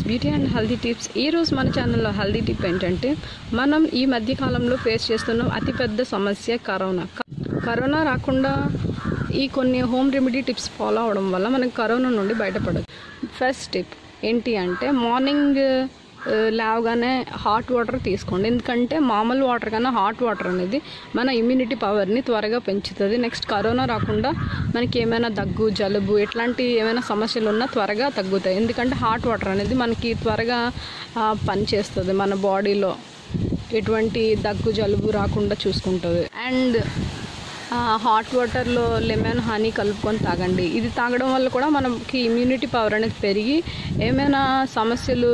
beauty and healthy tips ఈరోజు మన ఛానల్లో హెల్దీ టిప్ ఏంటంటే మనం ఈ మధ్య కాలంలో ఫేస్ చేస్తున్న అతిపెద్ద సమస్య కరోనా క- కరోనా రాకుండా ఈ కొన్ని హోమ్ రెమెడీ టిప్స్ ఫాలో అవడం వల్ల మనకి కరోనా నుండి బయటపడదు ఫస్ట్ టిప్ ఏంటి అంటే మార్నింగ్ ఆ, లేవగానే హాట్ వాటర్ తీసుకోండి ఎందుకంటే మామూలు వాటర్ కన్నా హాట్ వాటర్ అనేది మన ఇమ్యూనిటీ పవర్ని త్వరగా పెంచుతుంది నెక్స్ట్ కరోనా రాకుండా మనకి ఏమైనా దగ్గు జలుబు ఇట్లాంటి ఏమైనా సమస్యలు ఉన్నా త్వరగా తగ్గుతాయి ఎందుకంటే హాట్ వాటర్ అనేది మనకి త్వరగా ఆ, పనిచేస్తుంది మన బాడీలో ఎటువంటి దగ్గు జలుబు రాకుండా చూసుకుంటుంది అండ్ హాట్ వాటర్లో లెమన్ హనీ కలుపుకొని తాగండి ఇది తాగడం వల్ల కూడా మనకి ఇమ్యూనిటీ పవర్ అనేది పెరిగి ఏమైనా సమస్యలు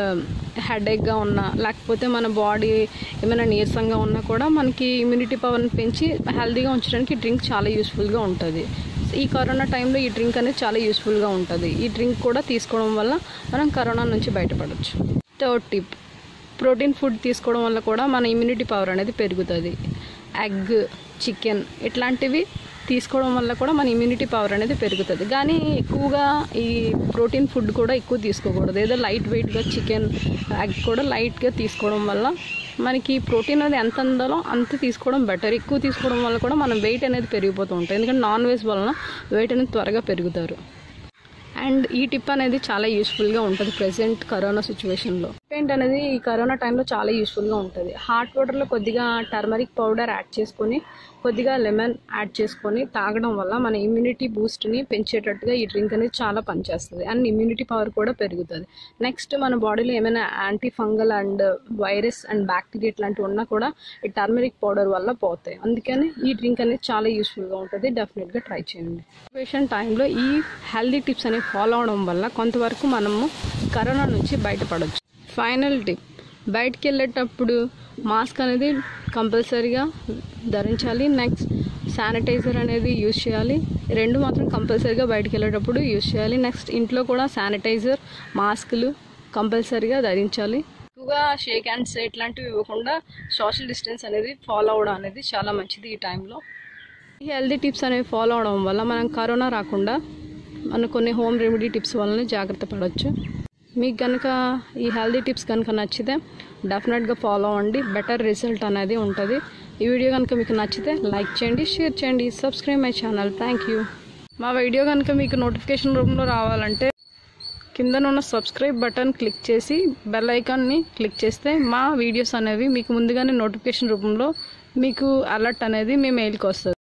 హెడేక్గా ఉన్నా లేకపోతే మన బాడీ ఏమైనా నీరసంగా ఉన్నా కూడా మనకి ఇమ్యూనిటీ పవర్ని పెంచి హెల్తీగా ఉంచడానికి ఈ డ్రింక్ చాలా యూస్ఫుల్గా ఉంటుంది ఈ కరోనా టైంలో ఈ డ్రింక్ అనేది చాలా యూస్ఫుల్గా ఉంటుంది ఈ డ్రింక్ కూడా తీసుకోవడం వల్ల మనం కరోనా నుంచి బయటపడవచ్చు థర్డ్ టిప్ ప్రోటీన్ ఫుడ్ తీసుకోవడం వల్ల కూడా మన ఇమ్యూనిటీ పవర్ అనేది పెరుగుతుంది ఎగ్ చికెన్ ఇట్లాంటివి తీసుకోవడం వల్ల కూడా మన ఇమ్యూనిటీ పవర్ అనేది పెరుగుతుంది కానీ ఎక్కువగా ఈ ప్రోటీన్ ఫుడ్ కూడా ఎక్కువ తీసుకోకూడదు ఏదో లైట్ వెయిట్గా చికెన్ ఎగ్ కూడా లైట్గా తీసుకోవడం వల్ల మనకి ప్రోటీన్ అనేది ఎంత ఉండాలో అంత తీసుకోవడం బెటర్ ఎక్కువ తీసుకోవడం వల్ల కూడా మన వెయిట్ అనేది పెరిగిపోతూ ఉంటుంది ఎందుకంటే నాన్ వెజ్ వలన వెయిట్ అనేది త్వరగా పెరుగుతారు అండ్ ఈ టిప్ అనేది చాలా యూస్ఫుల్గా ఉంటుంది ప్రెసెంట్ కరోనా సిచ్యువేషన్లో పెయింట్ అనేది ఈ కరోనా టైంలో చాలా యూస్ఫుల్గా ఉంటుంది హాట్ వాటర్లో కొద్దిగా టర్మరిక్ పౌడర్ యాడ్ చేసుకొని కొద్దిగా లెమన్ యాడ్ చేసుకొని తాగడం వల్ల మన ఇమ్యూనిటీ బూస్ట్ని పెంచేటట్టుగా ఈ డ్రింక్ అనేది చాలా పనిచేస్తుంది అండ్ ఇమ్యూనిటీ పవర్ కూడా పెరుగుతుంది నెక్స్ట్ మన బాడీలో ఏమైనా anti fungal and virus and bacteria ఇట్లాంటివి ఉన్నా కూడా ఈ టర్మరిక్ పౌడర్ వల్ల పోతాయి అందుకని ఈ డ్రింక్ అనేది చాలా యూస్ఫుల్గా ఉంటుంది డెఫినెట్గా ట్రై చేయండి సిచ్యువేషన్ టైంలో ఈ హెల్దీ టిప్స్ అనేవి ఫాలో అవడం వల్ల కొంతవరకు మనము కరోనా నుంచి బయటపడవచ్చు ఫైనల్ టిప్ బయటికి వెళ్ళేటప్పుడు మాస్క్ అనేది కంపల్సరీగా ధరించాలి నెక్స్ట్ శానిటైజర్ అనేది యూజ్ చేయాలి రెండు మాత్రం కంపల్సరీగా బయటికి వెళ్ళేటప్పుడు యూజ్ చేయాలి నెక్స్ట్ ఇంట్లో కూడా శానిటైజర్ మాస్కులు కంపల్సరీగా ధరించాలి ఎక్కువగా షేక్ హ్యాండ్స్ ఇట్లాంటివి ఇవ్వకుండా సోషల్ డిస్టెన్స్ అనేది ఫాలో అవడం అనేది చాలా మంచిది ఈ టైంలో ఈ హెల్దీ టిప్స్ అనేవి ఫాలో అవడం వల్ల మనం కరోనా రాకుండా మన కొన్ని హోమ్ రెమెడీ టిప్స్ వలన జాగ్రత్త పడవచ్చు మీకు కనుక ఈ హెల్దీ టిప్స్ కనుక నచ్చితే డెఫినెట్గా ఫాలో అవ్వండి బెటర్ రిజల్ట్ అనేది ఉంటుంది ఈ వీడియో కనుక మీకు నచ్చితే లైక్ చేయండి షేర్ చేయండి subscribe my channel thank you మా వీడియో కనుక మీకు నోటిఫికేషన్ రూపంలో రావాలంటే కిందనున్న సబ్స్క్రైబ్ బటన్ క్లిక్ చేసి బెల్ ఐకాన్ని క్లిక్ చేస్తే మా వీడియోస్ అనేవి మీకు ముందుగానే నోటిఫికేషన్ రూపంలో మీకు అలర్ట్ అనేది మీ మెయిల్కి వస్తుంది